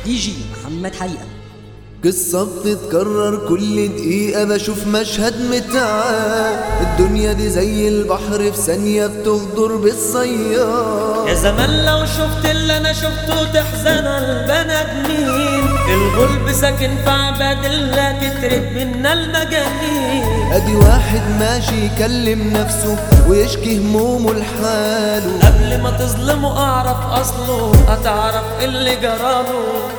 دي جي محمد حقيقة قصة بتتكرر كل دقيقة بشوف مشهد متعاد الدنيا دي زي البحر في ثانية بتغدر بالصياد يا زمان لو شفت اللي انا شفته تحزن البنادمين الغلب ساكن في عباد الله تترك منا المجانين ادي واحد ماشي يكلم نفسه ويشكي همومه لحاله قبل ما تظلمه اعرف اصله هتعرف اللي جراله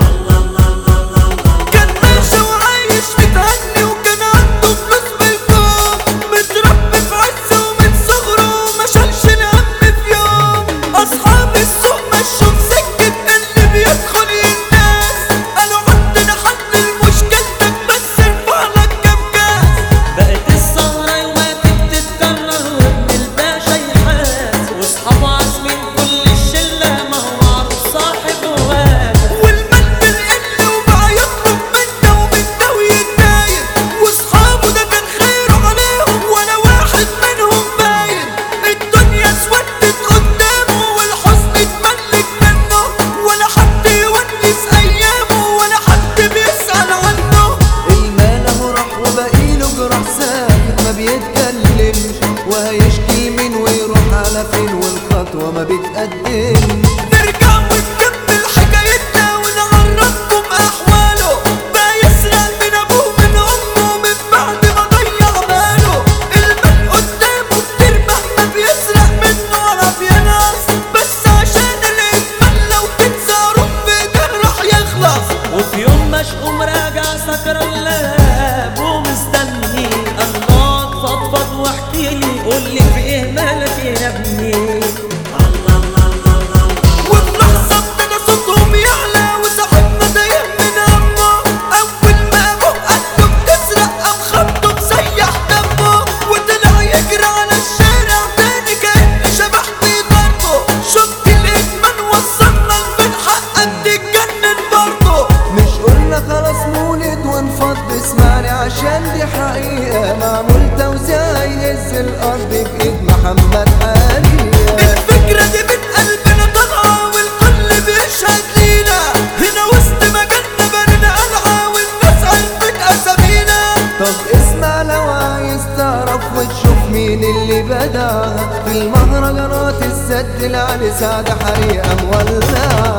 كان ماشي وعايش متهني وكان عنده فلوس بالكوم متربي في عز ومن صغره ما شالش الهم في يوم اصحاب السوق مشوا في سكة اللي بيدخل الناس قالوا عندنا حل لمشكلتك بس ارفع لك كام كاس بقت السهرة يوماتي بتتكرر وابن الباشا يحاس واصحابه عازمين كل الشلة ما هو عروس صاحب واد والمال بالقل وبقى يطلب منا ومنا ويتنايم واصحابه ده كان خيره عليهم ولا واحد منهم باين الدنيا اسودت قدامه والحزن اتملك منه ولا حد يونس ايامه ولا حد بيسأل عنه المال اهو راح وبقيله جراح ساكت ما بيتكلمش وهيشكي مين ويروح على فين والخطوة ما بتقدمش نرجع ونكمل حكايتنا ونعرفكم احواله بقى يسرق من ابوه من امه من بعد ما ضيع باله المال قدامه كتير مهما بيسرق منه عرف يا ناس بس عشان الادمان لو تنسى رب راح يخلص وفي يوم مشؤوم راجع سكران لاب ومستني الله فضفض واحكي لي قول لي في ايه مالك يا ابني وفي لحظة ابتدى صوتهم يعلى وصاحبنا تايه من همه أول ما أبوه قده بتسرق قام خبطه مسيح دمه وطلع يجري على الشارع تاني كأن شبح بيضربه شفت الإدمان وصلنا لفين حقك تتجنن برضه مش قلنا خلاص مولد ونفض اسمعني عشان دي حقيقة معمول توزيع يهز الأرض بإيد محمد حقيقة الفكرة دي من قلبنا طالعة والكل بيشهد لينا هنا وسط مجالنا بنينا قلعة والناس عرفت أسامينا طب اسمع لو عايز تعرف وتشوف مين اللي بداها في المهرجانات السد العالي سعد حريقة مولعة